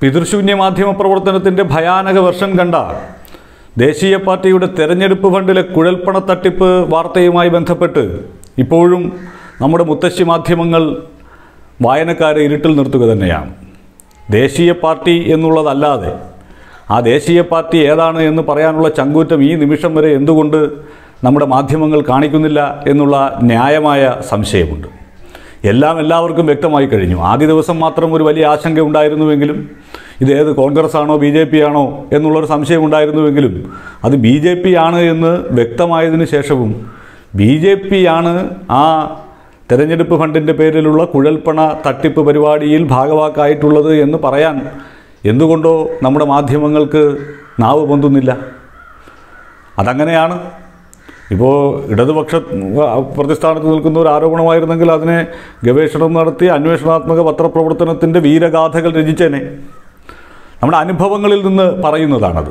പിതൃശൂന്യ മാധ്യമ പ്രവർത്തനത്തിൻ്റെ ഭയാനക വർഷം കണ്ട ദേശീയ പാർട്ടിയുടെ തെരഞ്ഞെടുപ്പ് ഫണ്ടിലെ കുഴൽപ്പണ തട്ടിപ്പ് വാർത്തയുമായി ബന്ധപ്പെട്ട് ഇപ്പോഴും നമ്മുടെ മുത്തശ്ശി മാധ്യമങ്ങൾ വായനക്കാരെ ഇരുട്ടിൽ നിർത്തുക തന്നെയാണ് ദേശീയ പാർട്ടി എന്നുള്ളതല്ലാതെ ആ ദേശീയ പാർട്ടി ഏതാണ് എന്ന് പറയാനുള്ള ചങ്കൂറ്റം ഈ നിമിഷം വരെ എന്തുകൊണ്ട് നമ്മുടെ മാധ്യമങ്ങൾ കാണിക്കുന്നില്ല എന്നുള്ള ന്യായമായ സംശയമുണ്ട് എല്ലാം എല്ലാവർക്കും വ്യക്തമായി കഴിഞ്ഞു ആദ്യ ദിവസം മാത്രം ഒരു വലിയ ആശങ്ക ഉണ്ടായിരുന്നുവെങ്കിലും ഇത് ഏത് കോൺഗ്രസ് ആണോ ബി ജെ പി ആണോ എന്നുള്ളൊരു സംശയം ഉണ്ടായിരുന്നുവെങ്കിലും അത് ബി ജെ പി ആണ് എന്ന് വ്യക്തമായതിനു ശേഷവും ബി ജെ പി ആണ് ആ തെരഞ്ഞെടുപ്പ് ഫണ്ടിൻ്റെ പേരിലുള്ള കുഴൽപ്പണ തട്ടിപ്പ് പരിപാടിയിൽ ഭാഗവാക്കായിട്ടുള്ളത് എന്ന് പറയാൻ എന്തുകൊണ്ടോ നമ്മുടെ മാധ്യമങ്ങൾക്ക് നാവ് പൊന്തുന്നില്ല അതങ്ങനെയാണ് ഇപ്പോൾ ഇടതുപക്ഷ പ്രതിസ്ഥാനത്ത് നിൽക്കുന്ന ഒരു ആരോപണമായിരുന്നെങ്കിൽ അതിനെ ഗവേഷണം നടത്തി അന്വേഷണാത്മക പത്രപ്രവർത്തനത്തിൻ്റെ വീരഗാഥകൾ രചിച്ചേനെ നമ്മുടെ അനുഭവങ്ങളിൽ നിന്ന് പറയുന്നതാണത്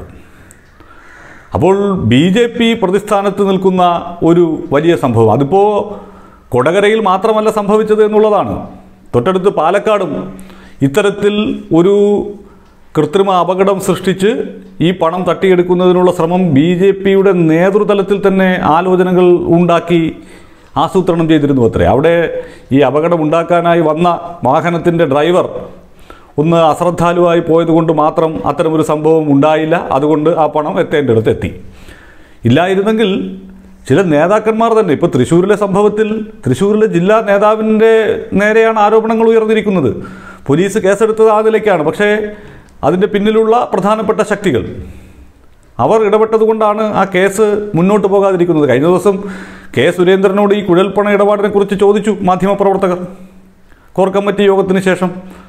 അപ്പോൾ ബി ജെ പി പ്രതിസ്ഥാനത്ത് നിൽക്കുന്ന ഒരു വലിയ സംഭവം അതിപ്പോൾ കൊടകരയിൽ മാത്രമല്ല സംഭവിച്ചത് എന്നുള്ളതാണ് തൊട്ടടുത്ത് പാലക്കാടും ഇത്തരത്തിൽ ഒരു കൃത്രിമ അപകടം സൃഷ്ടിച്ച് ഈ പണം തട്ടിയെടുക്കുന്നതിനുള്ള ശ്രമം ബി ജെ പിയുടെ നേതൃതലത്തിൽ തന്നെ ആലോചനകൾ ഉണ്ടാക്കി ആസൂത്രണം ചെയ്തിരുന്നു അത്രേ അവിടെ ഈ അപകടം ഉണ്ടാക്കാനായി വന്ന വാഹനത്തിൻ്റെ ഡ്രൈവർ ഒന്ന് അശ്രദ്ധാലുവായി പോയതുകൊണ്ട് മാത്രം അത്തരമൊരു സംഭവം ഉണ്ടായില്ല അതുകൊണ്ട് ആ പണം എത്തേണ്ടടുത്ത് എത്തി ഇല്ലായിരുന്നെങ്കിൽ ചില നേതാക്കന്മാർ തന്നെ ഇപ്പോൾ തൃശ്ശൂരിലെ സംഭവത്തിൽ തൃശ്ശൂരിലെ ജില്ലാ നേതാവിൻ്റെ നേരെയാണ് ആരോപണങ്ങൾ ഉയർന്നിരിക്കുന്നത് പോലീസ് കേസെടുത്തത് ആ നിലയ്ക്കാണ് പക്ഷേ അതിൻ്റെ പിന്നിലുള്ള പ്രധാനപ്പെട്ട ശക്തികൾ അവർ ഇടപെട്ടതുകൊണ്ടാണ് ആ കേസ് മുന്നോട്ട് പോകാതിരിക്കുന്നത് കഴിഞ്ഞ ദിവസം കെ സുരേന്ദ്രനോട് ഈ കുഴൽപ്പണ ഇടപാടിനെ കുറിച്ച് ചോദിച്ചു മാധ്യമപ്രവർത്തകർ കോർ കമ്മിറ്റി യോഗത്തിന് ശേഷം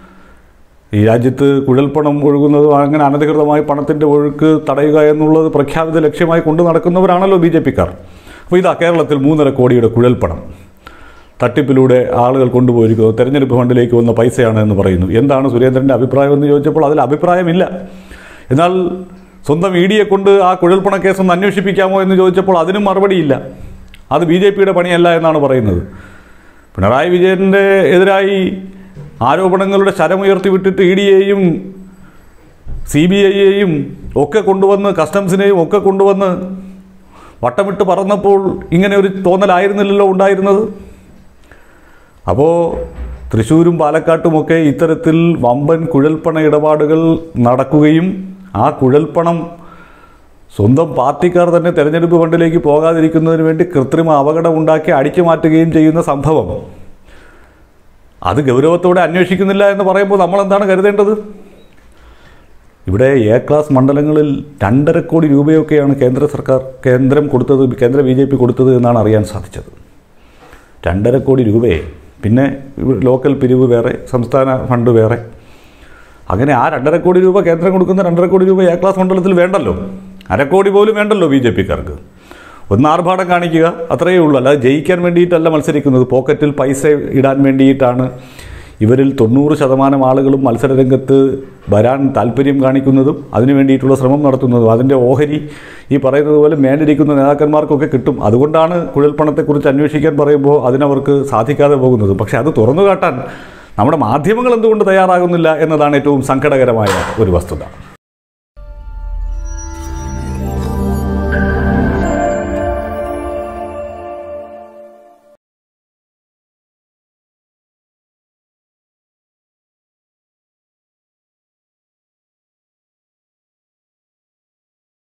ഈ രാജ്യത്ത് കുഴൽപ്പണം ഒഴുകുന്നത് അങ്ങനെ അനധികൃതമായി പണത്തിൻ്റെ ഒഴുക്ക് തടയുക എന്നുള്ളത് പ്രഖ്യാപിത ലക്ഷ്യമായി കൊണ്ടു നടക്കുന്നവരാണല്ലോ ബി ജെ പിക്കാർ അപ്പോൾ ഇതാ കേരളത്തിൽ മൂന്നര കോടിയുടെ കുഴൽപ്പണം തട്ടിപ്പിലൂടെ ആളുകൾ കൊണ്ടുപോയിരിക്കുന്നത് തെരഞ്ഞെടുപ്പ് ഫണ്ടിലേക്ക് വന്ന പൈസയാണ് എന്ന് പറയുന്നു എന്താണ് സുരേന്ദ്രൻ്റെ അഭിപ്രായം എന്ന് ചോദിച്ചപ്പോൾ അതിൽ അഭിപ്രായമില്ല എന്നാൽ സ്വന്തം ഇ ഡിയെ കൊണ്ട് ആ കുഴൽപ്പണ കേസ് ഒന്ന് അന്വേഷിപ്പിക്കാമോ എന്ന് ചോദിച്ചപ്പോൾ അതിനും മറുപടിയില്ല അത് ബി ജെ പിയുടെ പണിയല്ല എന്നാണ് പറയുന്നത് പിണറായി വിജയൻ്റെ എതിരായി ആരോപണങ്ങളുടെ ശരമുയർത്തി വിട്ടിട്ട് ഇ ഡിയെയും സി ബി ഐയെയും ഒക്കെ കൊണ്ടുവന്ന് കസ്റ്റംസിനെയും ഒക്കെ കൊണ്ടുവന്ന് വട്ടമിട്ട് പറന്നപ്പോൾ ഇങ്ങനെ ഒരു തോന്നലായിരുന്നില്ലല്ലോ ഉണ്ടായിരുന്നത് അപ്പോൾ തൃശ്ശൂരും പാലക്കാട്ടുമൊക്കെ ഇത്തരത്തിൽ വമ്പൻ കുഴൽപ്പണ ഇടപാടുകൾ നടക്കുകയും ആ കുഴൽപ്പണം സ്വന്തം പാർട്ടിക്കാർ തന്നെ തെരഞ്ഞെടുപ്പ് ഫണ്ടിലേക്ക് പോകാതിരിക്കുന്നതിന് വേണ്ടി കൃത്രിമ അപകടം ഉണ്ടാക്കി അടിച്ചു മാറ്റുകയും ചെയ്യുന്ന സംഭവം അത് ഗൗരവത്തോടെ അന്വേഷിക്കുന്നില്ല എന്ന് പറയുമ്പോൾ നമ്മൾ എന്താണ് കരുതേണ്ടത് ഇവിടെ എ ക്ലാസ് മണ്ഡലങ്ങളിൽ രണ്ടര കോടി രൂപയൊക്കെയാണ് കേന്ദ്ര സർക്കാർ കേന്ദ്രം കൊടുത്തത് കേന്ദ്ര ബി ജെ പി കൊടുത്തത് എന്നാണ് അറിയാൻ സാധിച്ചത് രണ്ടര കോടി രൂപയെ പിന്നെ ഇവിടെ ലോക്കൽ പിരിവ് വേറെ സംസ്ഥാന ഫണ്ട് വേറെ അങ്ങനെ ആ രണ്ടര കോടി രൂപ കേന്ദ്രം കൊടുക്കുന്ന രണ്ടര കോടി രൂപ എ ക്ലാസ് മണ്ഡലത്തിൽ വേണ്ടല്ലോ അരക്കോടി പോലും വേണ്ടല്ലോ ബി ജെ പിക്കാർക്ക് ഒന്ന് ആർഭാടം കാണിക്കുക അത്രയേ ഉള്ളൂ അല്ലാതെ ജയിക്കാൻ വേണ്ടിയിട്ടല്ല മത്സരിക്കുന്നത് പോക്കറ്റിൽ പൈസ ഇടാൻ വേണ്ടിയിട്ടാണ് ഇവരിൽ തൊണ്ണൂറ് ശതമാനം ആളുകളും മത്സരരംഗത്ത് വരാൻ താല്പര്യം കാണിക്കുന്നതും അതിനു വേണ്ടിയിട്ടുള്ള ശ്രമം നടത്തുന്നതും അതിൻ്റെ ഓഹരി ഈ പറയുന്നത് പോലെ മേലിരിക്കുന്ന നേതാക്കന്മാർക്കൊക്കെ കിട്ടും അതുകൊണ്ടാണ് കുഴൽപ്പണത്തെക്കുറിച്ച് അന്വേഷിക്കാൻ പറയുമ്പോൾ അതിനവർക്ക് സാധിക്കാതെ പോകുന്നത് പക്ഷേ അത് തുറന്നു കാട്ടാൻ നമ്മുടെ മാധ്യമങ്ങൾ എന്തുകൊണ്ട് തയ്യാറാകുന്നില്ല എന്നതാണ് ഏറ്റവും സങ്കടകരമായ ഒരു വസ്തുത